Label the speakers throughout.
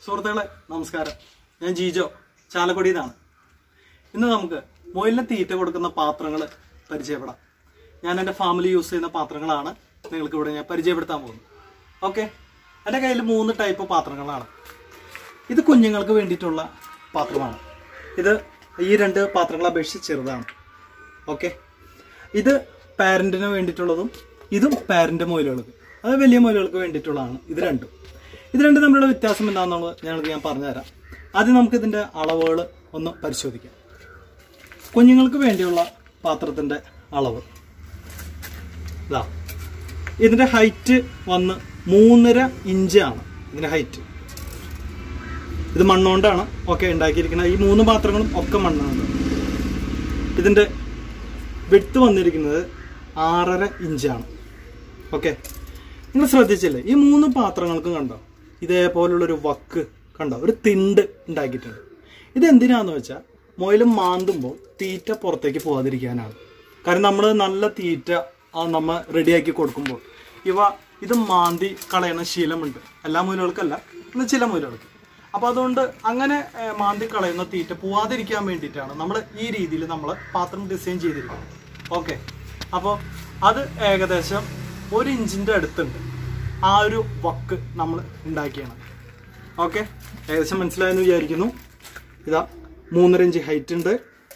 Speaker 1: സുഹൃത്തുക്കളെ നമസ്കാരം ഞാൻ ജീജോ ചാലക്കുടിയിലാണ് ഇന്ന് നമുക്ക് മൊയിലിന് തീറ്റ കൊടുക്കുന്ന പാത്രങ്ങൾ പരിചയപ്പെടാം ഞാൻ എൻ്റെ ഫാമിലി യൂസ് ചെയ്യുന്ന പാത്രങ്ങളാണ് നിങ്ങൾക്ക് ഇവിടെ ഞാൻ പരിചയപ്പെടുത്താൻ പോകുന്നത് ഓക്കെ എൻ്റെ കയ്യിൽ മൂന്ന് ടൈപ്പ് പാത്രങ്ങളാണ് ഇത് കുഞ്ഞുങ്ങൾക്ക് വേണ്ടിയിട്ടുള്ള പാത്രമാണ് ഇത് ഈ രണ്ട് പാത്രങ്ങളെ അപേക്ഷിച്ച് ചെറുതാണ് ഓക്കെ ഇത് പാരൻറ്റിന് വേണ്ടിയിട്ടുള്ളതും ഇതും പാരൻ്റ് മൊയിലുകൾക്ക് അത് വലിയ മൊയിലുകൾക്ക് വേണ്ടിയിട്ടുള്ളതാണ് ഇത് രണ്ടും ഇത് രണ്ടും തമ്മിലുള്ള വ്യത്യാസം എന്താണെന്നുള്ളത് ഞങ്ങൾക്ക് ഞാൻ പറഞ്ഞുതരാം ആദ്യം നമുക്ക് ഇതിൻ്റെ അളവുകൾ ഒന്ന് പരിശോധിക്കാം കുഞ്ഞുങ്ങൾക്ക് വേണ്ടിയുള്ള പാത്രത്തിൻ്റെ അളവ് ഇതാ ഇതിൻ്റെ ഹൈറ്റ് വന്ന് മൂന്നര ഇഞ്ചാണ് ഇതിൻ്റെ ഹൈറ്റ് ഇത് മണ്ണുകൊണ്ടാണ് ഒക്കെ ഉണ്ടാക്കിയിരിക്കുന്നത് ഈ മൂന്ന് പാത്രങ്ങളും ഒക്കെ മണ്ണാണ് ഇതിൻ്റെ വിട്ട് വന്നിരിക്കുന്നത് ആറര ഇഞ്ചാണ് ഓക്കെ നിങ്ങൾ ശ്രദ്ധിച്ചില്ലേ ഈ മൂന്ന് പാത്രങ്ങൾക്കും കണ്ടോ ഇതേപോലുള്ളൊരു വക്ക് കണ്ടോ ഒരു തിണ്ട് ഉണ്ടാക്കിയിട്ടുണ്ട് ഇത് എന്തിനാന്ന് വെച്ചാൽ മൊയിലും മാന്തുമ്പോൾ തീറ്റ പുറത്തേക്ക് പോകാതിരിക്കാനാണ് കാരണം നമ്മൾ നല്ല തീറ്റ ആ നമ്മ റെഡിയാക്കി കൊടുക്കുമ്പോൾ ഇവ ഇത് മാന്തി കളയുന്ന ശീലമുണ്ട് എല്ലാ മുയലുകൾക്കല്ല എന്നാൽ ചില മുയലുകൾക്ക് അപ്പോൾ അതുകൊണ്ട് അങ്ങനെ ഏഹ്, മാന്തി കളയുന്ന തീറ്റ പോവാതിരിക്കാൻ വേണ്ടിയിട്ടാണ് നമ്മൾ ഈ രീതിയിൽ നമ്മൾ പാത്രം ഡിസൈൻ ചെയ്തിരിക്കുന്നത് ഓക്കെ അപ്പോൾ അത് ഏകദേശം ഒരു ഇഞ്ചിൻ്റെ അടുത്തുണ്ട് ആ ഒരു വക്ക് നമ്മൾ ഉണ്ടാക്കിയാണ് ഓക്കെ ഏകദേശം മനസ്സിലായെന്ന് വിചാരിക്കുന്നു ഇതാ മൂന്നര ഇഞ്ച് ഹൈറ്റ് ഉണ്ട്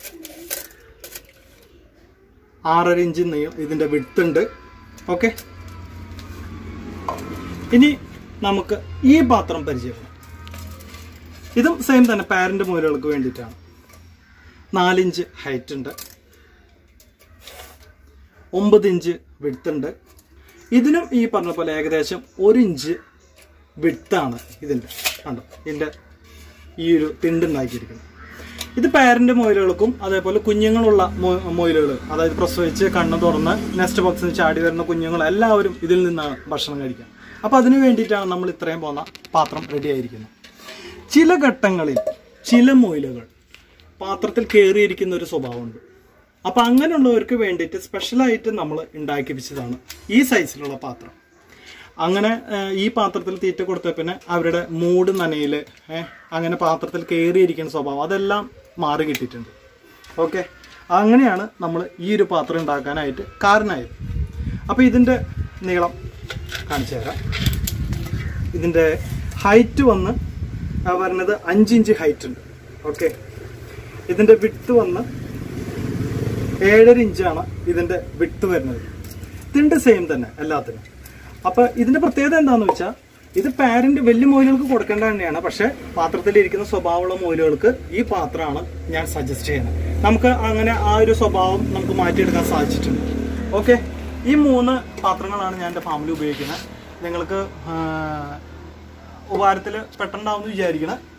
Speaker 1: ആറര ഇഞ്ച് നീളം ഇതിൻ്റെ വിഡ്ത്ത് ഉണ്ട് ഓക്കെ ഇനി നമുക്ക് ഈ പാത്രം പരിചയപ്പെടാം ഇതും സെയിം തന്നെ പാരന്റ് മൂലകൾക്ക് വേണ്ടിയിട്ടാണ് നാലിഞ്ച് ഹൈറ്റ് ഉണ്ട് ഒമ്പത് ഇഞ്ച് വിഡ്ത്ത് ഉണ്ട് ഇതിനും ഈ പറഞ്ഞ പോലെ ഏകദേശം ഒരു ഇഞ്ച് വിഡ്ത്താണ് ഇതിൻ്റെ കണ്ടോ ഇതിൻ്റെ ഈ ഒരു തിണ്ടുണ്ടാക്കിയിരിക്കുന്നത് ഇത് പാരന്റ് മൊയിലുകൾക്കും അതേപോലെ കുഞ്ഞുങ്ങളുള്ള മൊയിലുകൾ അതായത് പ്രസവിച്ച് കണ്ണ് തുറന്ന് നെക്സ്റ്റ് ബോക്സിൽ നിന്ന് ചാടി വരുന്ന കുഞ്ഞുങ്ങൾ എല്ലാവരും ഇതിൽ നിന്നാണ് ഭക്ഷണം കഴിക്കുക അപ്പോൾ അതിന് വേണ്ടിയിട്ടാണ് നമ്മൾ ഇത്രയും പോകുന്ന പാത്രം റെഡി ആയിരിക്കുന്നത് ചില ഘട്ടങ്ങളിൽ ചില മൊയിലുകൾ പാത്രത്തിൽ കയറിയിരിക്കുന്ന ഒരു സ്വഭാവമുണ്ട് അപ്പൊ അങ്ങനെയുള്ളവർക്ക് വേണ്ടിയിട്ട് സ്പെഷ്യലായിട്ട് നമ്മൾ ഉണ്ടാക്കിപ്പിച്ചതാണ് ഈ സൈസിലുള്ള പാത്രം അങ്ങനെ ഏഹ്, ഈ പാത്രത്തിൽ തീറ്റ കൊടുത്ത പിന്നെ അവരുടെ മൂട് നനയില് ഏഹ്, അങ്ങനെ പാത്രത്തിൽ കയറിയിരിക്കുന്ന സ്വഭാവം അതെല്ലാം മാറി കിട്ടിയിട്ടുണ്ട് ഓക്കെ അങ്ങനെയാണ് നമ്മൾ ഈ ഒരു പാത്രം ഉണ്ടാക്കാനായിട്ട് കാരണമായത് അപ്പോൾ ഇതിൻ്റെ നീളം കാണിച്ചു തരാം ഇതിൻ്റെ ഹൈറ്റ് വന്ന് ആ വരുന്നത് അഞ്ചിഞ്ച് ഹൈറ്റ് ഉണ്ട് ഓക്കെ ഇതിൻ്റെ വിട്ട് വന്ന് ഏഴര ഇഞ്ചാണ് ഇതിൻ്റെ വിട്ട് വരുന്നത് ഇതിൻ്റെ സെയിം തന്നെ എല്ലാത്തിനും അപ്പൊ ഇതിന്റെ പ്രത്യേകത എന്താണെന്ന് വെച്ചാൽ ഇത് പാരന്റ് വലിയ മോയിലുകൾക്ക് കൊടുക്കേണ്ട തന്നെയാണ് പക്ഷെ പാത്രത്തിലിരിക്കുന്ന സ്വഭാവമുള്ള മോയിലുകൾക്ക് ഈ പാത്രമാണ് ഞാൻ സജസ്റ്റ് ചെയ്യുന്നത് നമുക്ക് അങ്ങനെ ആ ഒരു സ്വഭാവം നമുക്ക് മാറ്റിയെടുക്കാൻ സാധിച്ചിട്ടുണ്ട് ഓക്കെ ഈ മൂന്ന് പാത്രങ്ങളാണ് ഞാൻ എൻ്റെ ഫാമിലി ഉപയോഗിക്കുന്നത് നിങ്ങൾക്ക് ഉപകാരത്തിൽ പെട്ടെന്നുണ്ടാവും എന്ന് വിചാരിക്കണം